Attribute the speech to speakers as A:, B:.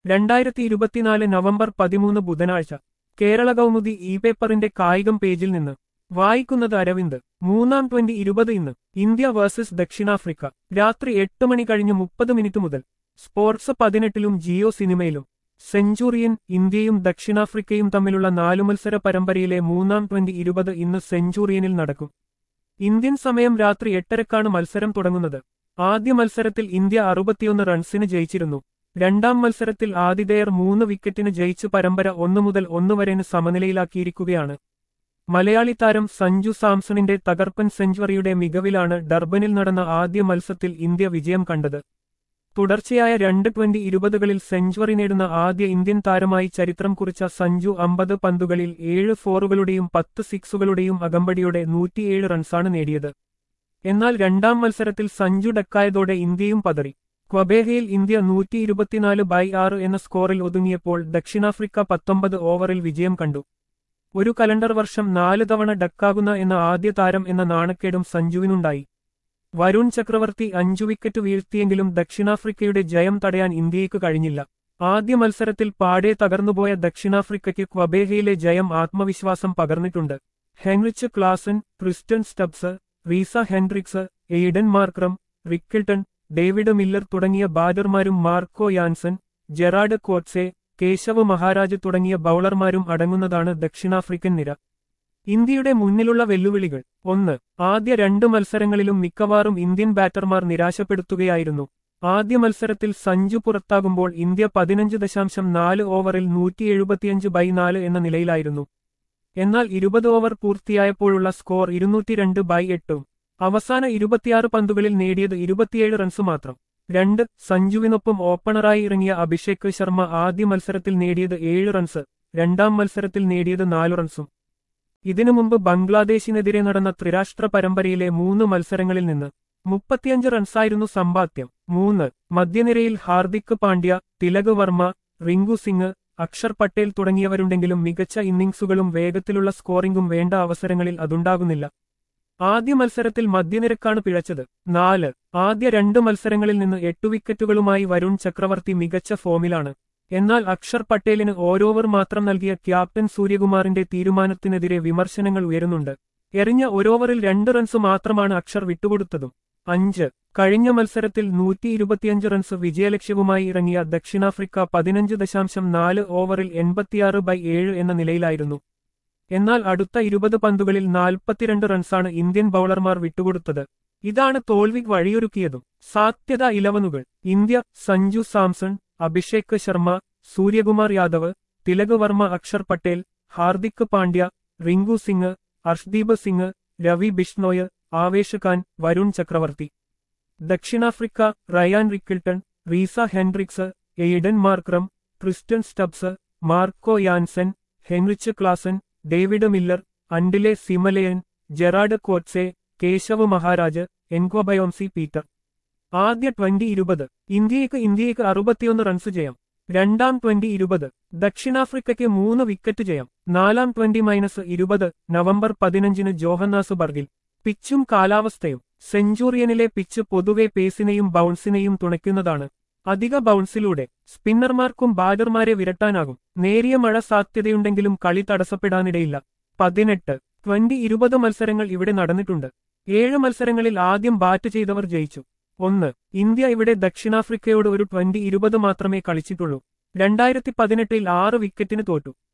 A: രണ്ടായിരത്തി ഇരുപത്തിനാല് നവംബർ പതിമൂന്ന് ബുധനാഴ്ച കേരള കൗമുദി ഇ പേപ്പറിന്റെ കായികം പേജിൽ നിന്ന് വായിക്കുന്നത് അരവിന്ദ് മൂന്നാം ട്വന്റി ഇരുപത് ഇന്ന് ഇന്ത്യ വേഴ്സസ് ദക്ഷിണാഫ്രിക്ക രാത്രി എട്ട് മണി കഴിഞ്ഞ് മുപ്പത് മിനിറ്റ് മുതൽ സ്പോർട്സ് പതിനെട്ടിലും ജിയോ സിനിമയിലും സെഞ്ചുറിയൻ ഇന്ത്യയും ദക്ഷിണാഫ്രിക്കയും തമ്മിലുള്ള നാലു മത്സര പരമ്പരയിലെ മൂന്നാം ട്വന്റി ഇരുപത് ഇന്ന് സെഞ്ചുറിയനിൽ നടക്കും ഇന്ത്യൻ സമയം രാത്രി എട്ടരക്കാണ് മത്സരം തുടങ്ങുന്നത് ആദ്യ മത്സരത്തിൽ ഇന്ത്യ അറുപത്തിയൊന്ന് റൺസിന് ജയിച്ചിരുന്നു രണ്ടാം മത്സരത്തിൽ ആതിഥേയർ മൂന്ന് വിക്കറ്റിന് ജയിച്ച് പരമ്പര ഒന്നു മുതൽ ഒന്ന് വരെന് സമനിലയിലാക്കിയിരിക്കുകയാണ് മലയാളി താരം സഞ്ജു സാംസണിന്റെ തകർപ്പൻ സെഞ്ചുറിയുടെ മികവിലാണ് ഡർബനിൽ നടന്ന ആദ്യ മത്സരത്തിൽ ഇന്ത്യ വിജയം കണ്ടത് തുടർച്ചയായ രണ്ട് ട്വന്റി ഇരുപതുകളിൽ സെഞ്ചുറി നേടുന്ന ആദ്യ ഇന്ത്യൻ താരമായി ചരിത്രം കുറിച്ച സഞ്ജു അമ്പത് പന്തുകളിൽ ഏഴ് ഫോറുകളുടെയും പത്ത് സിക്സുകളുടെയും അകമ്പടിയോടെ നൂറ്റിയേഴ് റൺസാണ് നേടിയത് എന്നാൽ രണ്ടാം മത്സരത്തിൽ സഞ്ജു ഡക്കായതോടെ ഇന്ത്യയും പതറി ക്വബേഹയിൽ ഇന്ത്യ നൂറ്റി ഇരുപത്തിനാല് ബൈ ആറ് എന്ന സ്കോറിൽ ഒതുങ്ങിയപ്പോൾ ദക്ഷിണാഫ്രിക്ക പത്തൊമ്പത് ഓവറിൽ വിജയം കണ്ടു ഒരു കലണ്ടർ വർഷം നാല് തവണ ഡക്കാകുന്ന എന്ന ആദ്യ താരം എന്ന നാണക്കേടും സഞ്ജുവിനുണ്ടായി വരുൺ ചക്രവർത്തി അഞ്ചു വിക്കറ്റ് വീഴ്ത്തിയെങ്കിലും ദക്ഷിണാഫ്രിക്കയുടെ ജയം തടയാൻ ഇന്ത്യയ്ക്ക് കഴിഞ്ഞില്ല ആദ്യ മത്സരത്തിൽ പാടെ തകർന്നുപോയ ദക്ഷിണാഫ്രിക്കയ്ക്ക് ക്വബേഹയിലെ ജയം ആത്മവിശ്വാസം പകർന്നിട്ടുണ്ട് Heinrich Klaasen Kristen Stubbs Reeza Hendricks Aiden Markram Rickelton David Miller തുടങ്ങിയ ബാറ്റർമാരും Marco Jansen Gerald Coetzee Keshav Maharaj തുടങ്ങിയ ബൌളർമാരും അടങ്ങുന്നതാണ് ദക്ഷിണാഫ്രിക്കൻ നിര ഇന്ത്യയുടെ മുന്നിലുള്ള വെല്ലുവിളികൾ ഒന്ന് ആദ്യ രണ്ട് മത്സരങ്ങളിലും മിക്കവാറും ഇന്ത്യൻ ബാറ്റർമാർ നിരാശപ്പെടുത്തുകയായിരുന്നു ആദ്യ മത്സരത്തിൽ സഞ്ജു പുറത്താകുമ്പോൾ ഇന്ത്യ പതിനഞ്ച് ദശാംശം നാല് ഓവറിൽ നൂറ്റി എഴുപത്തിയഞ്ച് ബൈ നാല് എന്ന നിലയിലായിരുന്നു എന്നാൽ ഇരുപത് ഓവർ പൂർത്തിയായപ്പോഴുള്ള സ്കോർ ഇരുന്നൂറ്റിരണ്ട് ബൈ എട്ടും അവസാന ഇരുപത്തിയാറ് പന്തുകളിൽ നേടിയത് ഇരുപത്തിയേഴ് റൺസ് മാത്രം രണ്ട് സഞ്ജുവിനൊപ്പം ഓപ്പണറായി ഇറങ്ങിയ അഭിഷേക് ശർമ്മ ആദ്യ മത്സരത്തിൽ നേടിയത് ഏഴ് റൺസ് രണ്ടാം മത്സരത്തിൽ നേടിയത് നാലു റൺസും ഇതിനു മുമ്പ് ബംഗ്ലാദേശിനെതിരെ നടന്ന ത്രിരാഷ്ട്ര പരമ്പരയിലെ മൂന്ന് മത്സരങ്ങളിൽ നിന്ന് മുപ്പത്തിയഞ്ച് റൺസായിരുന്നു സമ്പാദ്യം മൂന്ന് മധ്യനിരയിൽ ഹാർദിക് പാണ്ഡ്യ തിലക് വർമ്മ റിങ്കു സിംഗ് അക്ഷർ പട്ടേൽ തുടങ്ങിയവരുണ്ടെങ്കിലും മികച്ച ഇന്നിംഗ്സുകളും വേഗത്തിലുള്ള സ്കോറിംഗും വേണ്ട അവസരങ്ങളിൽ അതുണ്ടാകുന്നില്ല ആദ്യ മത്സരത്തിൽ മധ്യനിരക്കാണ് പിഴച്ചത് നാല് ആദ്യ രണ്ട് മത്സരങ്ങളിൽ നിന്ന് എട്ടു വിക്കറ്റുകളുമായി വരുൺ ചക്രവർത്തി മികച്ച ഫോമിലാണ് എന്നാൽ അക്ഷർ പട്ടേലിന് ഓരോവർ മാത്രം നൽകിയ ക്യാപ്റ്റൻ സൂര്യകുമാറിന്റെ തീരുമാനത്തിനെതിരെ വിമർശനങ്ങൾ ഉയരുന്നുണ്ട് എറിഞ്ഞ ഒരോവറിൽ രണ്ട് റൺസ് മാത്രമാണ് അക്ഷർ വിട്ടുകൊടുത്തതും അഞ്ച് കഴിഞ്ഞ മത്സരത്തിൽ നൂറ്റി ഇരുപത്തിയഞ്ച് റൺസ് വിജയലക്ഷ്യവുമായി ഇറങ്ങിയ ദക്ഷിണാഫ്രിക്ക പതിനഞ്ച് ദശാംശം നാല് ഓവറിൽ എൺപത്തിയാറ് ബൈ ഏഴ് എന്ന നിലയിലായിരുന്നു എന്നാൽ അടുത്ത ഇരുപത് പന്തുകളിൽ നാൽപ്പത്തിരണ്ട് റൺസാണ് ഇന്ത്യൻ ബൌളർമാർ വിട്ടുകൊടുത്തത് ഇതാണ് തോൽവിക്ക് വഴിയൊരുക്കിയതും സാധ്യത ഇലവനുകൾ ഇന്ത്യ സഞ്ജു സാംസൺ അഭിഷേക് ശർമ്മ സൂര്യകുമാർ യാദവ് തിലക് വർമ്മ അക്ഷർ പട്ടേൽ ഹാർദിക് പാണ്ഡ്യ റിങ്കു സിംഗ് അർഷ്ദീപ് സിംഗ് രവി ബിഷ്ണോയ് ആവേശ് ഖാൻ വരുൺ ചക്രവർത്തി ദക്ഷിണാഫ്രിക്ക Ryan Rickelton Reeza Hendricks Aiden Markram Kristen Stubbs Marco Jansen Heinrich Klaasen David Miller Andile Simelane Gerald Coetzee Keshav Maharaj Nqabayomzi Peter ആദ്യ ട്വന്റി ഇരുപത് ഇന്ത്യയ്ക്ക് ഇന്ത്യയ്ക്ക് അറുപത്തിയൊന്ന് റൺസ് ജയം രണ്ടാം ട്വന്റി ഇരുപത് ദക്ഷിണാഫ്രിക്കയ്ക്ക് മൂന്ന് വിക്കറ്റ് ജയം നാലാം ട്വന്റി മൈനസ് ഇരുപത് നവംബർ പതിനഞ്ചിന് ജോഹന്നാസുബർഗിൽ പിച്ചും കാലാവസ്ഥയും സെഞ്ചുറിയനിലെ പിച്ച് പൊതുവെ പേസിനെയും ബൗൺസിനെയും തുണയ്ക്കുന്നതാണ് അധിക ബൗൺസിലൂടെ സ്പിന്നർമാർക്കും ബാറ്റർമാരെ വിരട്ടാനാകും നേരിയ മഴ സാധ്യതയുണ്ടെങ്കിലും കളി തടസ്സപ്പെടാനിടയില്ല പതിനെട്ട് ട്വന്റി ഇരുപത് മത്സരങ്ങൾ ഇവിടെ നടന്നിട്ടുണ്ട് ഏഴ് മത്സരങ്ങളിൽ ആദ്യം ബാറ്റ് ചെയ്തവർ ജയിച്ചു ഒന്ന് ഇന്ത്യ ഇവിടെ ദക്ഷിണാഫ്രിക്കയോട് ഒരു ട്വന്റി ഇരുപത് മാത്രമേ കളിച്ചിട്ടുള്ളൂ രണ്ടായിരത്തി പതിനെട്ടിൽ ആറ് വിക്കറ്റിന് തോറ്റു